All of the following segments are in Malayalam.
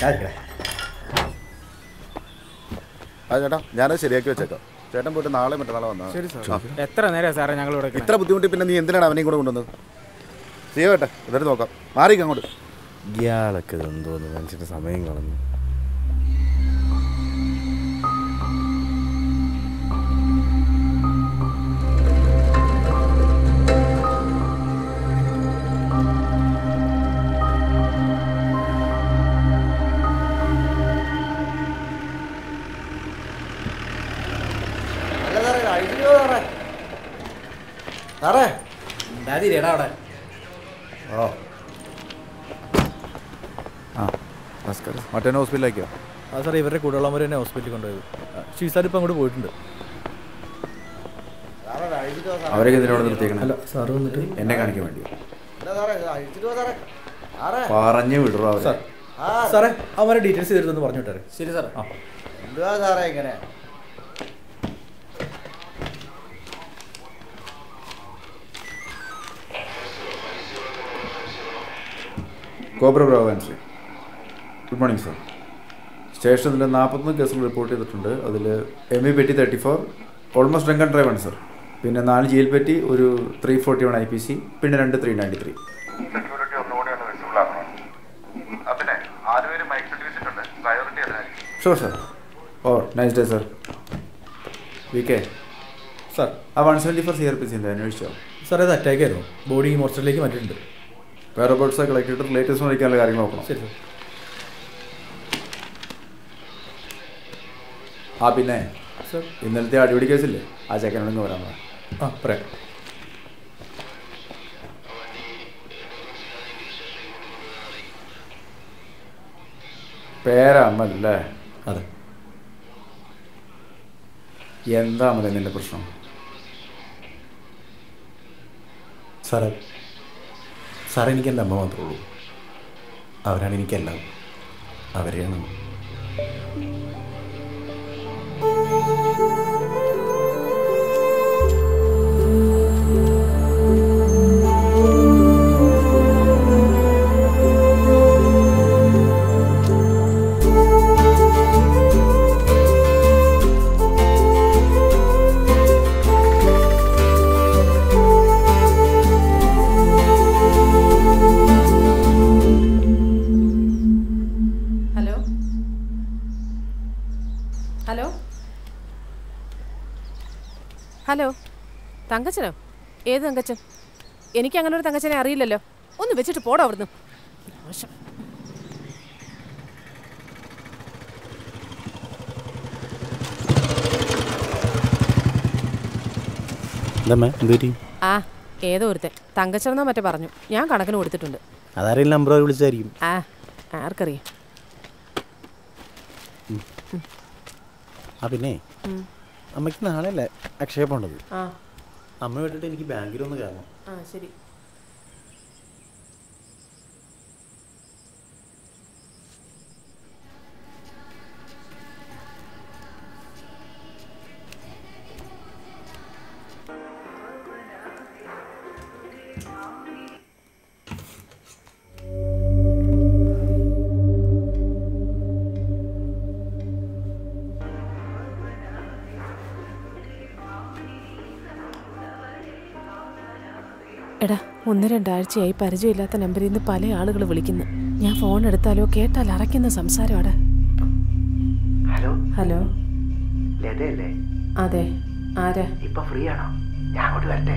ആ ചേട്ടാ ഞാനത് ശരിയാക്കി വെച്ചേക്കാം ചേട്ടൻ പോയിട്ട് നാളെ മറ്റന്നാളെ വന്നാൽ ശരി സാർ എത്ര നേരം സാറേ ഞങ്ങൾ ഇവിടെ ഇത്ര ബുദ്ധിമുട്ടി പിന്നെ നീ എന്തിനാണ് അവനെയും കൂടെ കൊണ്ടുവന്നത് ചെയ്യട്ടെ എന്നിട്ട് നോക്കാം മാറിക്ക് അങ്ങോട്ട് ഇയാളൊക്കെ എന്തോന്ന് മനുഷ്യന്റെ സമയം കളഞ്ഞു അല്ല സാറേ കഴിച്ചിട്ടോ സാറേ സാറേ ഉണ്ടാതിരേടാ അവിടെ ഓ ആ നമസ്കാരം മറ്റേ ഹോസ്പിറ്റലിലേക്കോ ആ സാറേ ഇവരുടെ കൂടെയുള്ളവർ തന്നെ ഹോസ്പിറ്റലിൽ കൊണ്ടുപോയത് ഷീസാർ ഇപ്പം അങ്ങോട്ട് പോയിട്ടുണ്ട് സാറേ കഴിച്ചിട്ടോ സാറേ അവരൊക്കെ ഇതിനോട് നിർത്തിയേക്കണം അല്ല സാറ് വന്നിട്ട് എന്നെ കാണിക്കാൻ വേണ്ടി ഇല്ല സാറേ കഴിച്ചിട്ടോ സാറേ സാറേ പറഞ്ഞു വിടറോ അവരെ സാർ ആ സാറേ അവരെ ഡീറ്റെയിൽസ് ചെയ്തിട്ടൊന്ന് പറഞ്ഞു വിട്ടാരെ ശരി സാർ ആ എന്തുവാ സാറേ ഇങ്ങനെ കോബ്ര ബ്രോവാൻസി ഗുഡ് മോർണിംഗ് സാർ സ്റ്റേഷനിൽ നാൽപ്പത്തൊന്ന് കേസുകൾ റിപ്പോർട്ട് ചെയ്തിട്ടുണ്ട് അതിൽ M E petty thirty four almost drunken driven sir പിന്നെ നാല് ജയിൽ പെറ്റി ഒരു three forty one I P C പിന്നെ രണ്ട് ത്രീ നയൻറ്റി ത്രീ സെക്യൂരിറ്റി ഒന്നുകൂടി ഒന്ന് വിസിബിൾ ആക്കണം ആ, പിന്നെ ആദ്യം മൈക്ക് സെറ്റ് വെച്ചിട്ടുണ്ട് പ്രയോറിറ്റി അതിനായിരിക്കും sure sir oh nice day sir V K sir ആ one seventy four C R P സിൻ്റെ അന്വേഷിച്ചോ സാർ അത് അറ്റാക്ക് ആയിരുന്നു ബോഡി മോർച്ചറിലേക്ക് മാറ്റിയിട്ടുണ്ട് വേറെ ബോട്ട്സ് കളക്ട് ചെയ്തിട്ട് റിലേറ്റീവ്സ് വിളിക്കാനുള്ള കാര്യങ്ങൾ നോക്കണം ശരി സാർ ആ പിന്നെ സാർ ഇന്നലത്തെ അടിപിടി കേസില്ലേ ആ ചെക്കനോടൊന്ന് വരാൻ പറ ആ പറയാം പേരമ്മല്ലേ അതെ എന്താ മതി നിന്റെ പ്രശ്നം സാറേ സാറേ എനിക്ക് എൻ്റെ അമ്മ മാത്രമേ ഉള്ളൂ അവരാണ് എനിക്കെല്ലാം അവരെയാണ് ഹലോ ഹലോ ഹലോ തങ്കച്ചനോ ഏത് തങ്കച്ചൻ എനിക്ക് അങ്ങനെ ഒരു തങ്കച്ചനെ അറിയില്ലല്ലോ ഒന്ന് വെച്ചിട്ട് പോടോ അവിടുന്ന് മോശം എന്തമ്മേ എന്തുപറ്റി ആ ഏതോ ഒരുത്തൻ തങ്കച്ചനെന്നോ മറ്റേ പറഞ്ഞു ഞാൻ കണക്കിന് കൊടുത്തിട്ടുണ്ട് അതാരെങ്കിലും നമ്പർ വിളിച്ചായിരിക്കും ആ ആർക്കറിയാം ആ പിന്നെ അമ്മയ്ക്ക് നാളെ അല്ലേ അക്ഷയ പോണ്ടത് ആ അമ്മ വിട്ടിട്ട് എനിക്ക് ബാങ്കിലൊന്ന് കയറണം ആ ശരി എടാ ഒന്ന് രണ്ടാഴ്ചയായി പരിചയമില്ലാത്ത നമ്പറിൽ നിന്ന് പല ആളുകൾ വിളിക്കുന്നു ഞാൻ ഫോൺ എടുത്താലോ കേട്ടാൽ അറയ്ക്കുന്ന സംസാരമാടാ ഹലോ ഹലോ ലതയല്ലേ അതെ ആരാ ഇപ്പൊ ഫ്രീ ആണോ ഞാൻ അങ്ങോട്ട് വരട്ടെ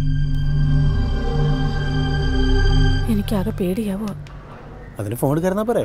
എനിക്കാകെ പേടിയാവോ അതിന് ഫോൺ കയറുന്നാ പോരെ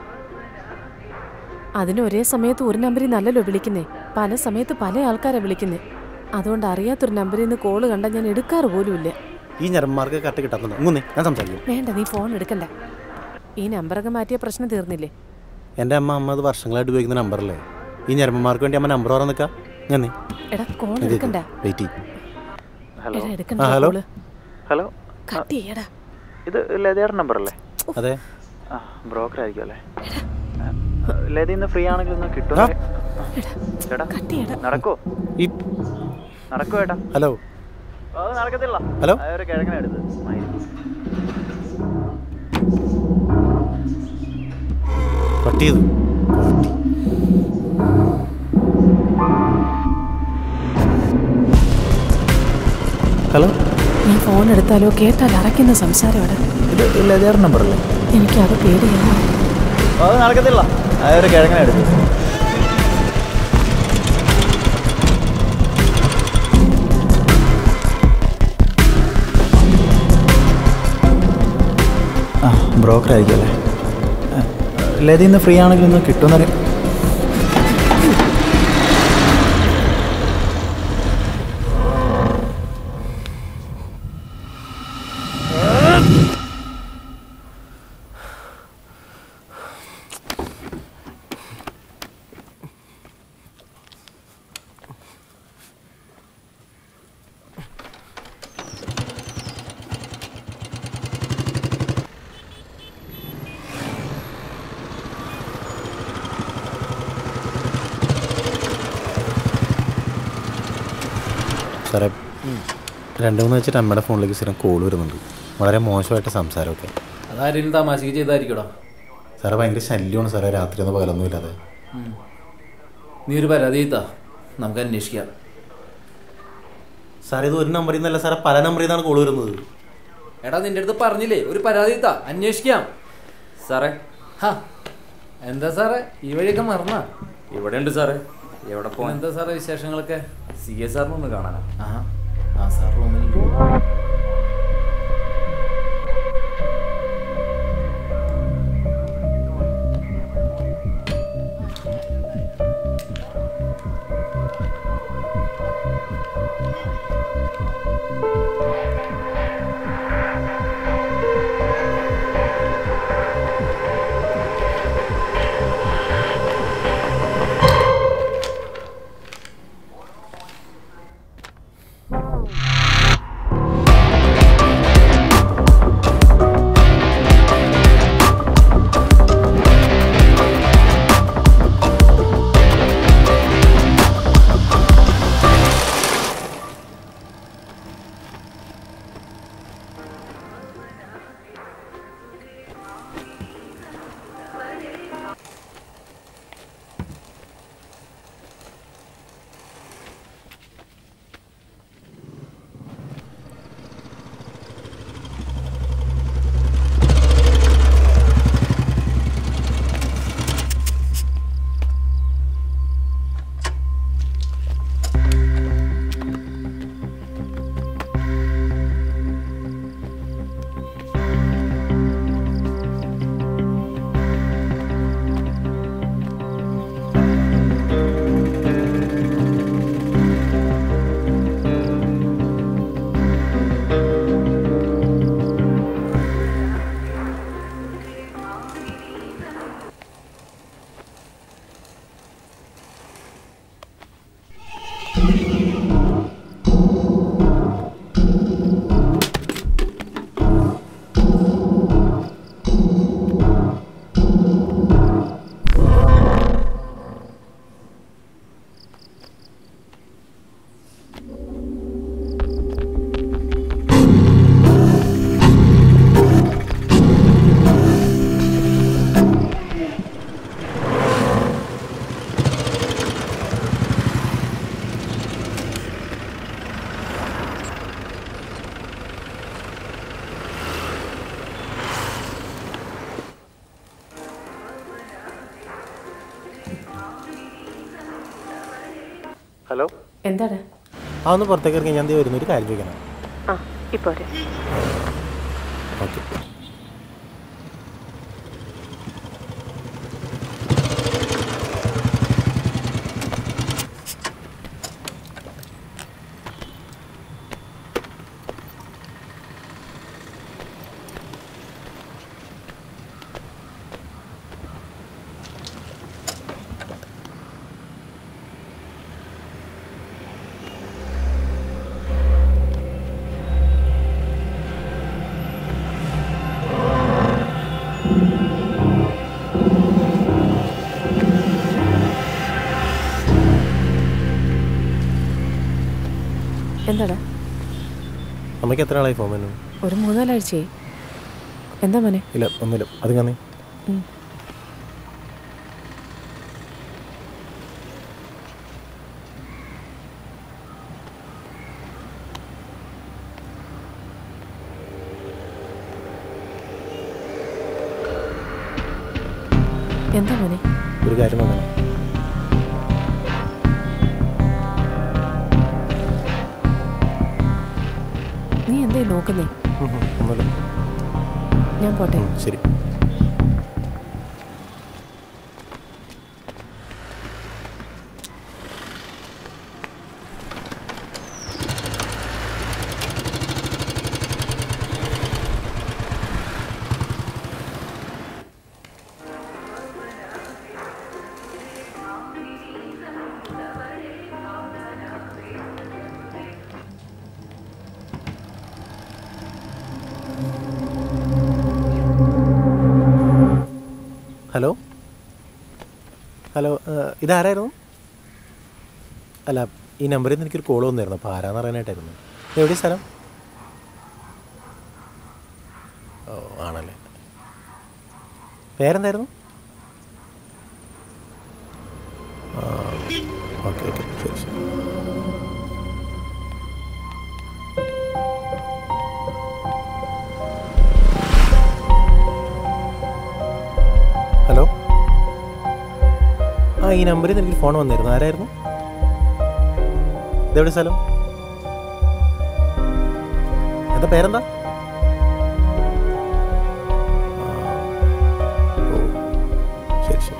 അതിന് ഒരേ സമയത്ത് ഒരു നമ്പറിൽ നല്ലല്ലോ വിളിക്കുന്നേ പല സമയത്ത് പല ആൾക്കാരാ വിളിക്കുന്നേ അതുകൊണ്ട് അറിയാത്തൊരു നമ്പറിൽ നിന്ന് കോള് കണ്ടാൽ ഞാൻ എടുക്കാറ് പോലുമില്ല ഈ ഞരമ്പന്മാർക്ക് കട്ട് കിട്ടാത്തുണ്ടോ ഇങ്ങൊന്നേ ഞാൻ സംസാരിക്കും വേണ്ട നീ ഫോൺ എടുക്കണ്ട ഈ നമ്പറൊക്കെ മാറ്റിയ പ്രശ്നം തീർന്നില്ലേ എൻ്റെ അമ്മ അമ്മ അത് വർഷങ്ങളായിട്ട് ഉപയോഗിക്കുന്ന നമ്പറല്ലേ ഈ ഞരമ്പന്മാർക്ക് വേണ്ടി അമ്മ നമ്പർ പറയാൻ നിൽക്കാം ഞാൻ എടാ കോൾ എടുക്കണ്ട വെയിറ്റ് ഹലോ എടാ എടുക്കണ്ട ആ, ഹലോ. കോള് ഹലോ കട്ട് ചെയ്യടാ ഇത് ലതയുടെ നമ്പർ അല്ലേ അതെ ആ ബ്രോക്കർ ആയിരിക്കും അല്ലേ ലത ഇന്ന് ഫ്രീ ആണെങ്കിൽ ഒന്ന് കിട്ടുമോ ആ. ചേട്ടാ കട്ട് ചെയ്യടാ നടക്കോ ഈ നടക്കോ ഏട്ടാ ഹലോ അത് നടക്കത്തില്ല ഹലോ? അത് ഒരു കിഴങ്ങനെ എടുത്ത് മയില്. കട്ട് ചെയ്തു ഹലോ ഞാൻ ഫോൺ എടുത്താലോ കേട്ടാൽ അറയ്ക്കുന്ന സംസാരമാണ് ഇത് ലതേർ നമ്പറല്ലേ എനിക്കത് പേടിയാണ് അത് നടക്കത്തില്ല അതൊരു കിഴങ്ങനെ എടുത്തു ആ ബ്രോക്കർ ആയിരിക്കും അല്ലേ ലതി ഇന്ന് ഫ്രീ ആണെങ്കിൽ ഒന്ന് കിട്ടുമെന്നറിയാം സാറേ രണ്ട് മൂന്ന് വെച്ചിട്ട് അമ്മയുടെ ഫോണിലേക്ക് സ്ഥിരം കോൾ വരുന്നുണ്ട് വളരെ മോശമായിട്ട് സംസാരമൊക്കെ അതാരും തമാശക്ക് ചെയ്തായിരിക്കടാ സാറേ ഭയങ്കര ശല്യമാണ് സാറേ രാത്രി ഒന്നും പകലൊന്നും ഇല്ലാതെ നീ ഒരു പരാതി ചെയ്താ നമുക്ക് അന്വേഷിക്കാം സാറേ ഇത് ഒരു നമ്പറിൽ നിന്നല്ല സാറേ പല നമ്പറിൽ നിന്നാണ് കോൾ വരുന്നത് എടാ നിന്റെ അടുത്ത് പറഞ്ഞില്ലേ ഒരു പരാതി ചെയ്താ അന്വേഷിക്കാം സാറേ ഹാ എന്താ സാറേ ഈ വഴിയൊക്കെ മറന്നാ ഇവിടെ ഉണ്ട് സാറേ എവിടെ പോകാൻ എന്താ സാറേ വിശേഷങ്ങളൊക്കെ സി എസ് സാറിന് ഒന്ന് കാണാനാ ആഹാ ആ സാർ റൂമിലുണ്ട് ഹലോ എന്താണ് ആ ഒന്ന് പുറത്തേക്ക് ഇറങ്ങി ഞാൻ ദേ വരുന്നു ഒരു കാര്യം ചോദിക്കണം ആ ഇപ്പോൾ ഓക്കെ എന്താടാ അമ്മയ്ക്ക് എത്ര ആളായി ഫോൺ വരുന്നു ഒരു മൂന്നാലാഴ്ചയായി എന്താ മോനെ ഇല്ല ഒന്നുമില്ല അത് കാണേ എന്താ മോനെ ഒരു കാര്യം നോക്കണം നീ എന്തേ നോക്കുന്നേ ഒന്നുമില്ല ഞാൻ പോട്ടെ ഉം, ശരി ഹലോ ഹലോ ഏഹ്, ഇതാരായിരുന്നു അല്ല ഈ നമ്പറിൽ നിന്ന് എനിക്കൊരു കോൾ വന്നായിരുന്നു അപ്പോൾ ആരാന്ന് അറിയാനായിട്ടായിരുന്നു എവിടെ സ്ഥലം ഓ ആണല്ലേ പേരെന്തായിരുന്നു ഓക്കെ ഓക്കെ ശരി ശരി ഹലോ ആ ഈ നമ്പറിൽ നിന്ന് എനിക്ക് ഫോൺ വന്നിരുന്നു ആരായിരുന്നു ഇതെവിടെ സ്ഥലം എന്താ പേരെന്താ ആ, ഓ ശരി ശരി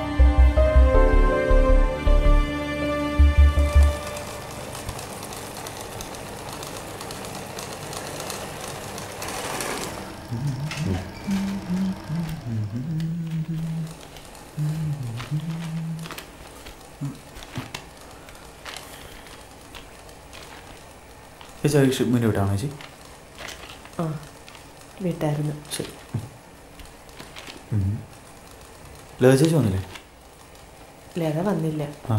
ചേച്ചി ഷിപ്മെൻ്റ് വിട്ടാണോ ചേച്ചി ആ വിട്ടായിരുന്നു ശരി ലത ചേച്ചി വന്നില്ലേ ലത വന്നില്ല ആ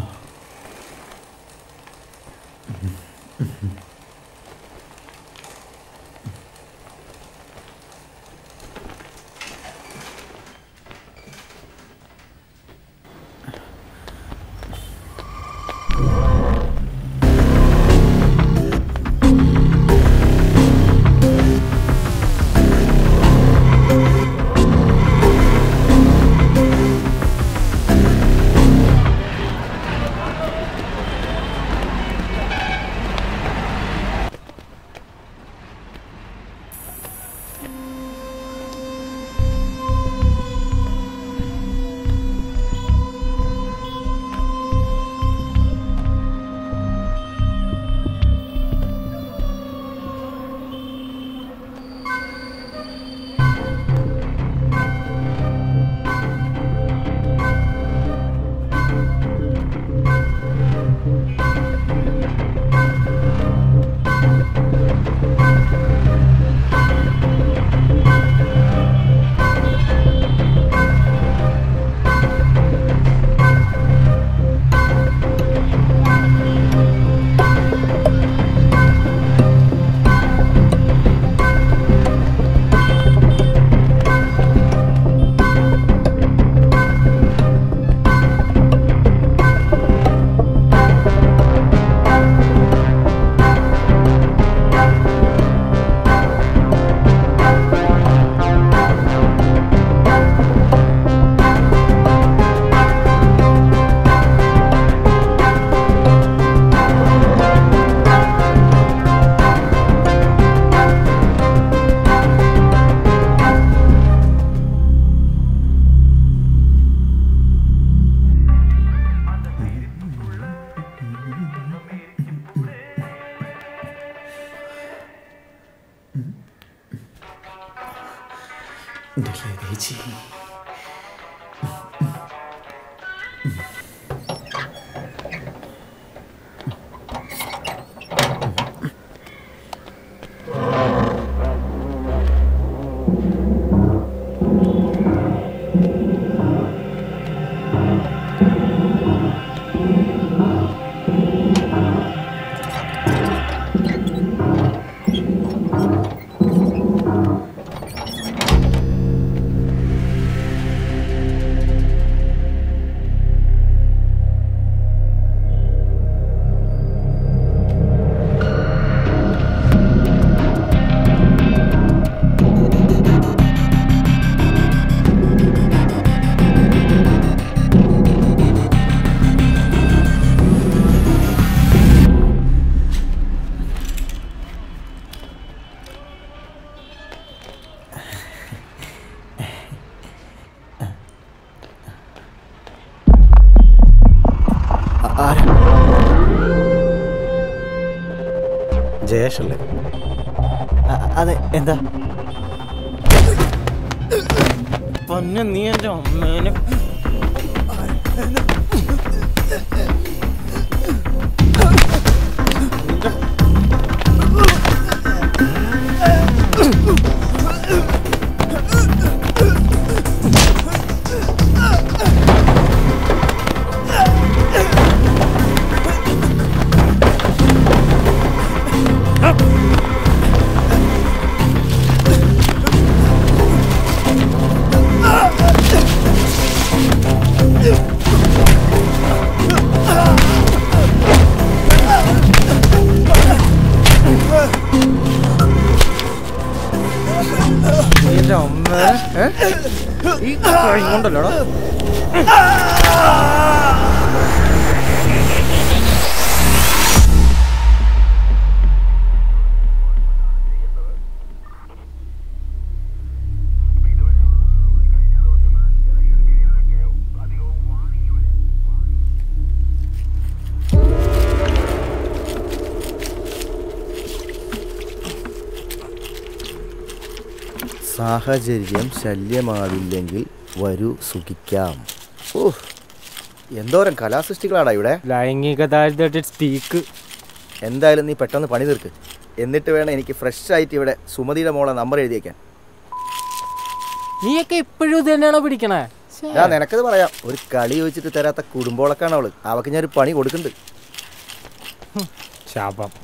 എൻ്റെ ചേച്ചി ആ ജയേഷ് അല്ലേ അ- അതെ എന്താ പൊന്നെ നീ എൻ്റെ അമ്മേനെ നിന്റെ അമ്മേനെ ഏ? ഈ കൈ കൊണ്ടല്ലോടാ സാഹചര്യം ശല്യമാവില്ലെങ്കിൽ വരൂ സുഖിക്കാം ഓ എന്തോരം കലാസൃഷ്ടികളാടാ ഇവിടെ ലൈംഗിക താഴ്ത്തിട്ട് സ്പീക്ക് എന്തായാലും നീ പെട്ടെന്ന് പണി തീർക്ക് എന്നിട്ട് വേണം എനിക്ക് ഫ്രഷ് ആയിട്ട് ഇവിടെ സുമതിയുടെ മോളെ നമ്പർ എഴുതിയേക്കാൻ നീയൊക്കെ ഇപ്പോഴും ഇത് തന്നെയാണോ പിടിക്കണേ ഞാൻ നിനക്കത് പറയാം ഒരു കളി ചോദിച്ചിട്ട് തരാത്ത കുടുംബോളക്കാണ് അവള് അവക്ക് ഞാൻ ഒരു പണി കൊടുക്കുന്നുണ്ട് ശാപം